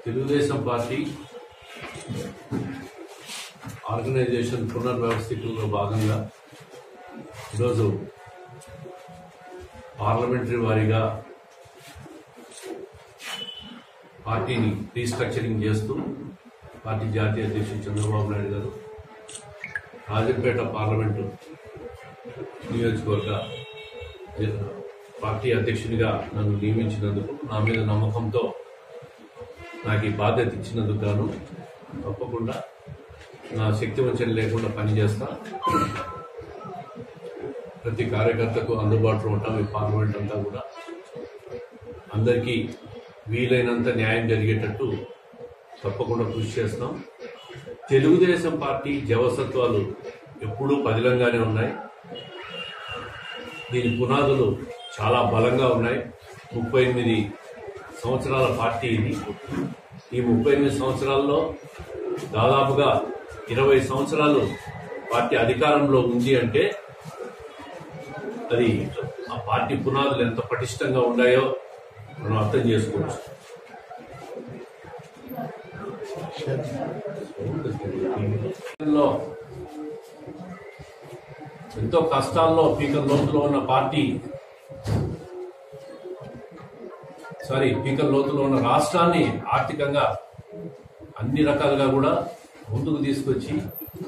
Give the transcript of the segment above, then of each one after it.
Telugu Desam party organisation పునర్వ్యవస్థీకరణలో భాగంగా ఈరోజు parliamentary వారీగా పార్టీని రీస్ట్రక్చరింగ్ చేస్తూ పార్టీ జాతీయ అధ్యక్షుడు చంద్రబాబు నాయుడు గారు రాజంపేట పార్లమెంటు నియోజకవర్గ జన- పార్టీ అధ్యక్షునిగా నన్ను నియమించినందుకు నా మీద నమ్మకంతో నాకు ఈ బాధ్యత ఇచ్చినందుకు గాను తప్పకుండా నా శక్తి వంచన లేకుండా పనిచేస్తా ప్రతి కార్యకర్తకు అందుబాటులో ఉంటాం ఈ పార్లమెంట్ అంతా కూడా అందరికీ వీలైనంత న్యాయం జరిగేటట్టు తప్పకుండా కృషి చేస్తాం తెలుగుదేశం పార్టీ జవసత్వాలు ఎప్పుడూ పదిలంగానే ఉన్నాయి దీని పునాదులు చాలా బలంగా ఉన్నాయి ముప్పై ఎనిమిది సంవత్సరాల పార్టీ ఇది ఈ ముప్పై ఎనిమిది సంవత్సరాల్లో దాదాపుగా ఇరవై సంవత్సరాలు పార్టీ అధికారంలో ఉంది అంటే అది ఆ పార్టీ పునాదులు ఎంత పటిష్టంగా ఉన్నాయో మనం అర్థం చేసుకోవచ్చు లో ఎంతో కష్టాల్లో పీకర్ లోతులో ఉన్న పార్టీ సారీ పీకర్ లోతులో ఉన్న రాష్ట్రాన్ని ఆర్థికంగా అన్ని రకాలుగా కూడా ముందుకు తీసుకొచ్చి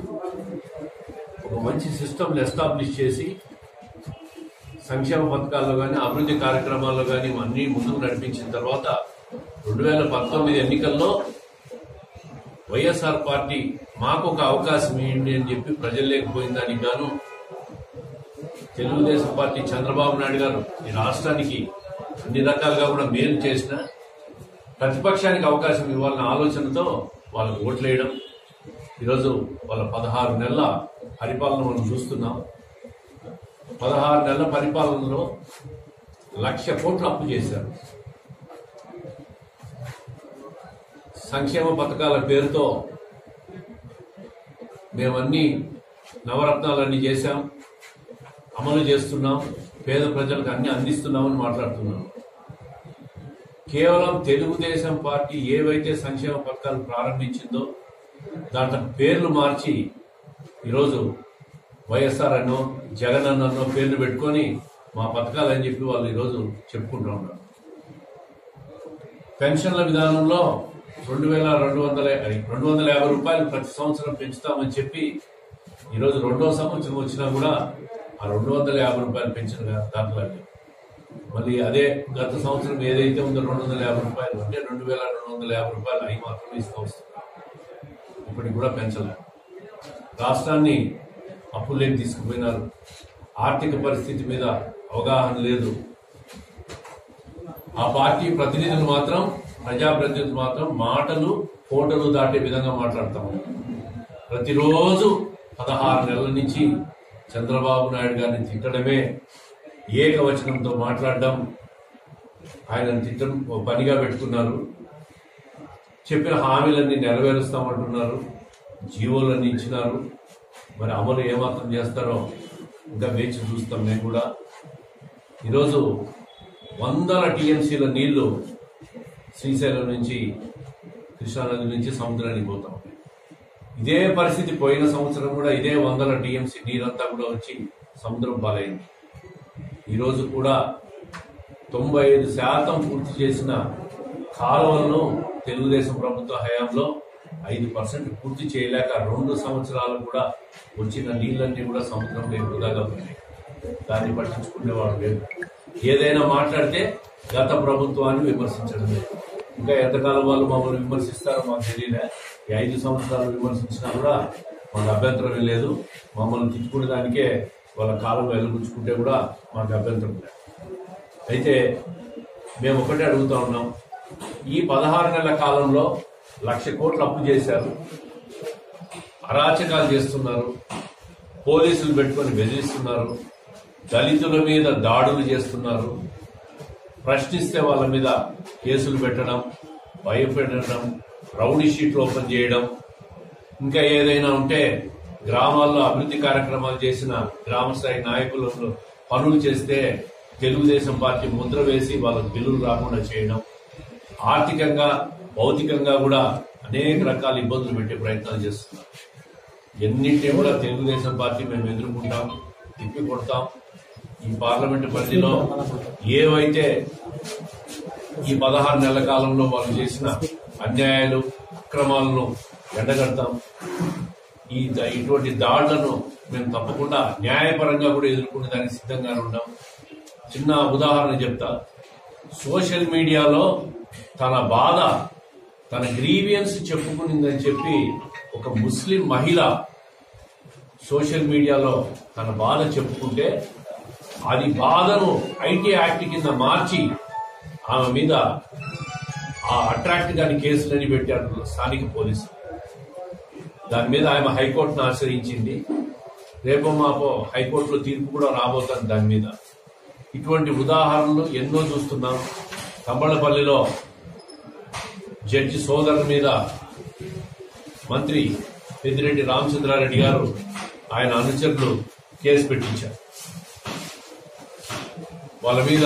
ఒక మంచి సిస్టమ్ ఎస్టాబ్లిష్ చేసి సంక్షేమ పథకాల్లో కానీ అభివృద్ధి కార్యక్రమాల్లో కానీ అన్ని ముందుకు నడిపించిన తర్వాత రెండు వేల పంతొమ్మిది ఎన్నికల్లో వైఎస్ఆర్ పార్టీ మాకు ఒక అవకాశం ఇవ్వండి అని చెప్పి ప్రజలు లేకపోయిన దానికి గాను తెలుగుదేశం పార్టీ చంద్రబాబు నాయుడు గారు ఈ రాష్ట్రానికి అన్ని రకాలుగా కూడా మేలు చేసిన ప్రతిపక్షానికి అవకాశం ఇవ్వాలన్న ఆలోచనతో వాళ్ళకు ఓట్లేయడం ఈరోజు వాళ్ళ పదహారు నెలల పరిపాలన మనం చూస్తున్నాం పదహారు నెలల పరిపాలనలో లక్ష కోట్లు అప్పు చేశారు సంక్షేమ పథకాల పేరుతో మేమన్నీ నవరత్నాలన్నీ చేశాం అమలు చేస్తున్నాం పేద ప్రజలకు అన్ని అందిస్తున్నామని మాట్లాడుతున్నాం కేవలం తెలుగుదేశం పార్టీ ఏవైతే సంక్షేమ పథకాలు ప్రారంభించిందో దాంట్లో పేర్లు మార్చి ఈరోజు వైఎస్ఆర్ అన్నో జగన్ అన్నో పేర్లు పెట్టుకొని మా పథకాలు అని చెప్పి వాళ్ళు ఈరోజు చెప్పుకుంటూ ఉన్నారు పెన్షన్ల విధానంలో రెండు వేల రెండు వందల రెండు వందల యాభై రూపాయలు ప్రతి సంవత్సరం పెంచుతామని చెప్పి ఈరోజు రెండో సంవత్సరం వచ్చినా కూడా ఆ రెండు వందల యాభై రూపాయలు పెంచిన దాంట్లో లేవు. మళ్ళీ అదే గత సంవత్సరం ఏదైతే ఉందో రెండు వందల యాభై రూపాయలు అంటే రెండు వేల రెండు వందల యాభై రూపాయలు అవి మాత్రమే ఇస్తూ వస్తున్నారు ఇప్పటికి కూడా పెంచలేదు రాష్ట్రాన్ని అప్పులేకి తీసుకుపోయినారు ఆర్థిక పరిస్థితి మీద అవగాహన లేదు ఆ పార్టీ ప్రతినిధులు మాత్రం ప్రజాప్రతినిధులు మాత్రం మాటలు కోటలు దాటే విధంగా మాట్లాడతాము ప్రతిరోజు పదహారు నెలల నుంచి చంద్రబాబు నాయుడు గారిని తిట్టడమే ఏకవచనంతో మాట్లాడడం ఆయన తిట్టడం ఒక పనిగా పెట్టుకున్నారు చెప్పిన హామీలన్నీ నెరవేరుస్తామంటున్నారు జీవోలన్నీ ఇచ్చినారు మరి అమలు ఏమాత్రం చేస్తారో ఇంకా వేచి చూస్తాం మేము కూడా ఈరోజు వందల టీఎంసీల నీళ్లు శ్రీశైలం నుంచి కృష్ణానది నుంచి సముద్రానికి పోతాం ఇదే పరిస్థితి పోయిన సంవత్సరం కూడా ఇదే వందల టీఎంసీ నీరంతా కూడా వచ్చి సముద్రం పాలైంది ఈరోజు కూడా తొంభై ఐదు శాతం పూర్తి చేసిన కాలువలను తెలుగుదేశం ప్రభుత్వ హయాంలో ఐదు పర్సెంట్ పూర్తి చేయలేక రెండు సంవత్సరాలు కూడా వచ్చిన నీళ్ళన్నీ కూడా సముద్రంలో వృధాగా పోయినాయి దాన్ని పట్టించుకునేవాడు లేదు ఏదైనా మాట్లాడితే గత ప్రభుత్వాన్ని విమర్శించడమే ఇంకా ఎంతకాలం వాళ్ళు మమ్మల్ని విమర్శిస్తారో మాకు తెలియలే ఈ ఐదు సంవత్సరాలు విమర్శించినా కూడా మాకు అభ్యంతరం ఏం లేదు మమ్మల్ని తిట్టుకునే దానికే వాళ్ళ కాలం వెలుగుచ్చుకుంటే కూడా మాకు అభ్యంతరం లేదు అయితే మేము ఒకటే అడుగుతా ఉన్నాం ఈ పదహారు నెలల కాలంలో లక్ష కోట్లు అప్పు చేశారు అరాచకాలు చేస్తున్నారు పోలీసులు పెట్టుకొని బెదిరిస్తున్నారు దళితుల మీద దాడులు చేస్తున్నారు ప్రశ్నిస్తే వాళ్ళ మీద కేసులు పెట్టడం భయపెట్టడం రౌడీ షీట్లు ఓపెన్ చేయడం ఇంకా ఏదైనా ఉంటే గ్రామాల్లో అభివృద్ధి కార్యక్రమాలు చేసిన గ్రామ స్థాయి నాయకులు పనులు చేస్తే తెలుగుదేశం పార్టీ ముద్ర వేసి వాళ్ళకు బిల్లులు రాకుండా చేయడం ఆర్థికంగా భౌతికంగా కూడా అనేక రకాల ఇబ్బందులు పెట్టే ప్రయత్నాలు చేస్తున్నారు ఎన్నింటినీ కూడా తెలుగుదేశం పార్టీ మేము ఎదుర్కొంటాం తిప్పి కొడతాం ఈ పార్లమెంటు పరిధిలో ఏవైతే ఈ పదహారు నెలల కాలంలో వాళ్ళు చేసిన అన్యాయాలు అక్రమాలను ఎండగడతాం ఈ ద- ఇటువంటి దాడులను మేము తప్పకుండా న్యాయపరంగా కూడా ఎదుర్కొనే దానికి సిద్ధంగా ఉన్నాం చిన్న ఉదాహరణ చెప్తా సోషల్ మీడియాలో తన బాధ తన గ్రీవియన్స్ చెప్పుకునిందని చెప్పి ఒక ముస్లిం మహిళ సోషల్ మీడియాలో తన బాధ చెప్పుకుంటే అది బాధను ఐటీ యాక్ట్ కింద మార్చి ఆమె మీద ఆ అట్రాక్ట్ గాని కేసులని పెట్టారు స్థానిక పోలీసులు దాని మీద ఆమె హైకోర్టును ఆశ్రయించింది రేపో మాపో హైకోర్టులో తీర్పు కూడా రాబోతుంది దాని మీద ఇటువంటి ఉదాహరణలు ఎన్నో చూస్తున్నాం కంబళపల్లిలో జడ్జి సోదరుల మీద మంత్రి పెద్దిరెడ్డి రామచంద్రారెడ్డి గారు ఆయన అనుచరులు కేసు పెట్టించారు వాళ్ళ మీద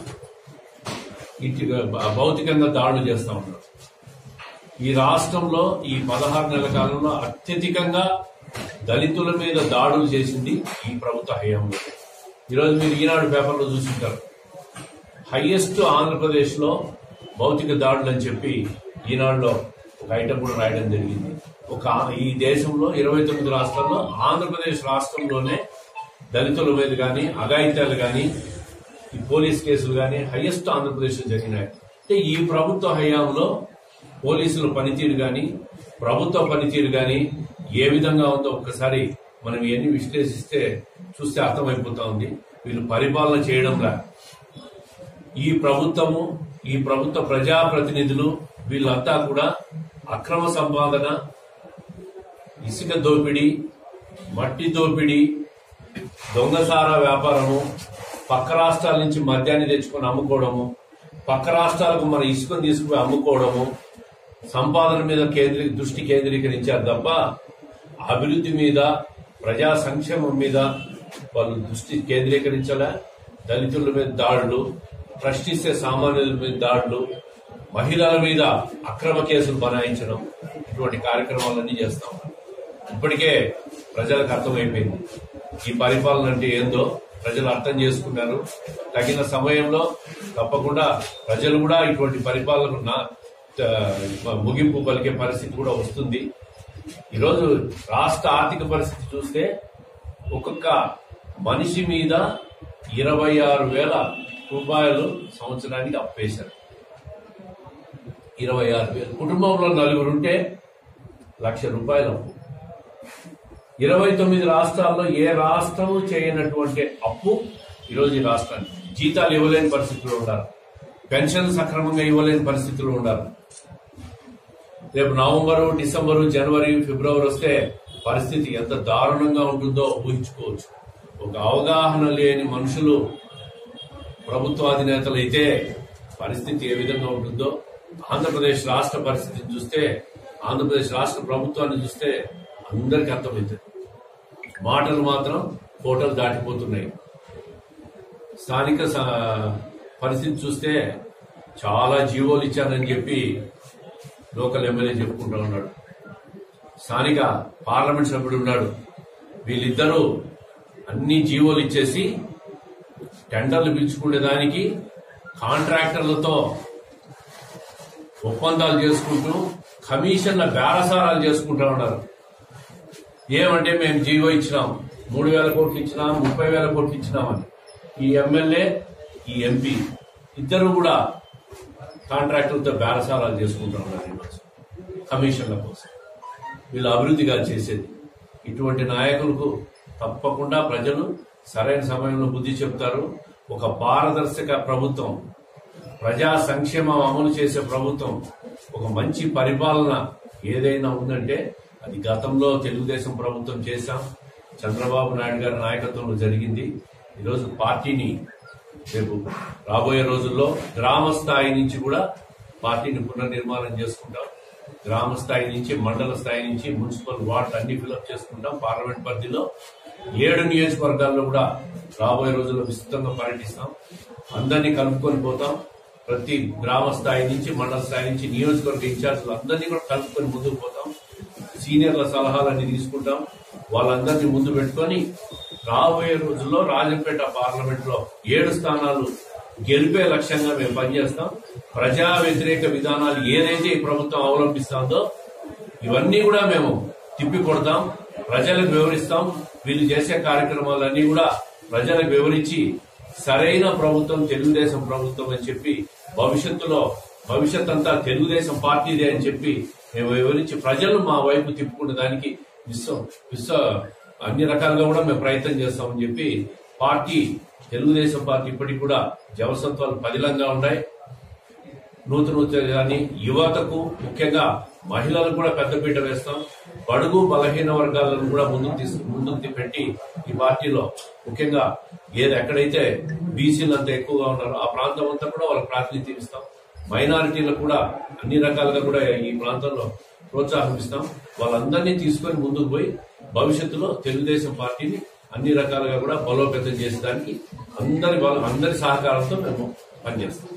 ఇంటి భౌతికంగా దాడులు చేస్తా ఉన్నారు ఈ రాష్ట్రంలో ఈ పదహారు నెలల కాలంలో అత్యధికంగా దళితుల మీద దాడులు చేసింది ఈ ప్రభుత్వ హయాంలో ఈరోజు మీరు ఈనాడు పేపర్లో చూసింటారు హైయెస్ట్ ఆంధ్రప్రదేశ్ లో భౌతిక దాడులు అని చెప్పి ఈనాడులో ఒక ఐటమ్ కూడా రాయడం జరిగింది ఒక ఈ దేశంలో ఇరవై తొమ్మిది రాష్ట్రాల్లో ఆంధ్రప్రదేశ్ రాష్ట్రంలోనే దళితుల మీద కానీ అఘాయిత్యాలు కానీ ఈ పోలీస్ కేసులు కానీ హైయెస్ట్ ఆంధ్రప్రదేశ్ లో జరిగినాయి అంటే ఈ ప్రభుత్వ హయాంలో పోలీసుల పనితీరు కానీ ప్రభుత్వ పనితీరు కానీ ఏ విధంగా ఉందో ఒక్కసారి మనం ఇవన్నీ విశ్లేషిస్తే చూస్తే అర్థమైపోతా ఉంది వీళ్ళు పరిపాలన చేయడంలా ఈ ప్రభుత్వము ఈ ప్రభుత్వ ప్రజాప్రతినిధులు వీళ్ళంతా కూడా అక్రమ సంపాదన ఇసుక దోపిడీ మట్టి దోపిడీ దొంగసారా వ్యాపారము పక్క రాష్ట్రాల నుంచి మద్యాన్ని తెచ్చుకొని అమ్ముకోవడము పక్క రాష్ట్రాలకు మన ఇసుకను తీసుకుని అమ్ముకోవడము సంపాదన మీద కేంద్రీ దృష్టి కేంద్రీకరించారు తప్ప అభివృద్ధి మీద ప్రజా సంక్షేమం మీద వాళ్ళు దృష్టి కేంద్రీకరించలే దళితుల మీద దాడులు ప్రశ్నిస్తే సామాన్యుల మీద దాడులు మహిళల మీద అక్రమ కేసులు బనాయించడం ఇటువంటి కార్యక్రమాలన్నీ చేస్తా ఉన్నారు ఇప్పటికే ప్రజలకు అర్థమైపోయింది ఈ పరిపాలన అంటే ఏందో ప్రజలు అర్థం చేసుకున్నారు తగిన సమయంలో తప్పకుండా ప్రజలు కూడా ఇటువంటి పరిపాలన నా- త- ముగింపు పలికే పరిస్థితి కూడా వస్తుంది ఈరోజు రాష్ట్ర ఆర్థిక పరిస్థితి చూస్తే ఒక్కొక్క మనిషి మీద ఇరవై ఆరు వేల రూపాయలు సంవత్సరానికి అప్పేశారు ఇరవై ఆరు వేలు కుటుంబంలో నలుగురు ఉంటే లక్ష రూపాయలు అప్పు ఇరవై తొమ్మిది రాష్ట్రాల్లో ఏ రాష్ట్రము చేయనటువంటి అప్పు ఈరోజు ఈ రాష్ట్రానికి జీతాలు ఇవ్వలేని పరిస్థితుల్లో ఉన్నారు పెన్షన్ సక్రమంగా ఇవ్వలేని పరిస్థితుల్లో ఉన్నారు రేపు నవంబరు డిసెంబరు జనవరి ఫిబ్రవరి వస్తే పరిస్థితి ఎంత దారుణంగా ఉంటుందో ఊహించుకోవచ్చు ఒక అవగాహన లేని మనుషులు ప్రభుత్వాధినేతలు అయితే పరిస్థితి ఏ విధంగా ఉంటుందో ఆంధ్రప్రదేశ్ రాష్ట్ర పరిస్థితిని చూస్తే ఆంధ్రప్రదేశ్ రాష్ట్ర ప్రభుత్వాన్ని చూస్తే అందరికీ అర్థమవుతుంది మాటలు మాత్రం కోటలు దాటిపోతున్నాయి స్థానిక స- పరిస్థితి చూస్తే చాలా జీవోలు ఇచ్చారని చెప్పి లోకల్ ఎమ్మెల్యే చెప్పుకుంటా ఉన్నాడు స్థానిక పార్లమెంట్ సభ్యుడు ఉన్నాడు వీళ్ళిద్దరూ అన్ని జీవోలు ఇచ్చేసి టెండర్లు పిలుచుకునే దానికి కాంట్రాక్టర్లతో ఒప్పందాలు చేసుకుంటూ కమిషన్ల బేరసారాలు చేసుకుంటా ఉన్నారు ఏమంటే మేము జీవో ఇచ్చినాం మూడు వేల కోట్లు ఇచ్చినాం ముప్పై వేల కోట్లు ఇచ్చినామని ఈ ఎమ్మెల్యే ఈ ఎంపీ ఇద్దరు కూడా కాంట్రాక్టులతో బేరసారాలు చేసుకుంటా ఉన్నారు ఈరోజు కమిషన్ల కోసం వీళ్ళు అభివృద్ధిగా చేసేది ఇటువంటి నాయకులకు తప్పకుండా ప్రజలు సరైన సమయంలో బుద్ధి చెప్తారు ఒక పారదర్శక ప్రభుత్వం ప్రజా సంక్షేమం అమలు చేసే ప్రభుత్వం ఒక మంచి పరిపాలన ఏదైనా ఉందంటే అది గతంలో తెలుగుదేశం ప్రభుత్వం చేశాం చంద్రబాబు నాయుడు గారి నాయకత్వంలో జరిగింది ఈరోజు పార్టీని రేపు రాబోయే రోజుల్లో గ్రామ స్థాయి నుంచి కూడా పార్టీని పునర్నిర్మాణం చేసుకుంటాం గ్రామ స్థాయి నుంచి మండల స్థాయి నుంచి మున్సిపల్ వార్డు అన్ని ఫిలప్ చేసుకుంటాం పార్లమెంట్ పరిధిలో ఏడు నియోజకవర్గాల్లో కూడా రాబోయే రోజుల్లో విస్తృతంగా పర్యటిస్తాం అందరినీ కలుపుకొని పోతాం ప్రతి గ్రామ స్థాయి నుంచి మండల స్థాయి నుంచి నియోజకవర్గ ఇన్ఛార్జీలు అందరినీ కూడా కలుపుకొని ముందుకు పోతాం సీనియర్ల సలహాలన్నీ తీసుకుంటాం వాళ్ళందరినీ ముందు పెట్టుకొని రాబోయే రోజుల్లో రాజంపేట పార్లమెంట్ లో ఏడు స్థానాలు గెలిపే లక్ష్యంగా మేము పనిచేస్తాం ప్రజా వ్యతిరేక విధానాలు ఏదైతే ఈ ప్రభుత్వం అవలంబిస్తుందో ఇవన్నీ కూడా మేము తిప్పి కొడతాం ప్రజలకు వివరిస్తాం వీళ్ళు చేసే కార్యక్రమాలన్నీ కూడా ప్రజలకు వివరించి సరైన ప్రభుత్వం తెలుగుదేశం ప్రభుత్వం అని చెప్పి భవిష్యత్తులో భవిష్యత్ అంతా తెలుగుదేశం పార్టీదే అని చెప్పి మేము వివరించి ప్రజలు మా వైపు తిప్పుకునే దానికి విశ్వ విశ్వ అన్ని రకాలుగా కూడా మేము ప్రయత్నం చేస్తామని చెప్పి పార్టీ తెలుగుదేశం పార్టీ ఇప్పటికి కూడా జవసత్వాలు పదిలంగా ఉన్నాయి నూతన ఉద్యోగ కానీ యువతకు ముఖ్యంగా మహిళలకు కూడా పెద్దపీట వేస్తాం బడుగు బలహీన వర్గాలను కూడా ముందుకు తీసు ముందుకు పెట్టి ఈ పార్టీలో ముఖ్యంగా ఏది ఎక్కడైతే బీసీలు అంతా ఎక్కువగా ఉన్నారో ఆ ప్రాంతం అంతా కూడా వాళ్ళకి ప్రాతినిధ్యం ఇస్తాం మైనారిటీలకు కూడా అన్ని రకాలుగా కూడా ఈ ప్రాంతంలో ప్రోత్సాహం ఇస్తాం వాళ్ళందరినీ తీసుకొని ముందుకు పోయి భవిష్యత్తులో తెలుగుదేశం పార్టీని అన్ని రకాలుగా కూడా బలోపేతం చేసేదానికి అందరి బల- అందరి సహకారంతో మేము పనిచేస్తాం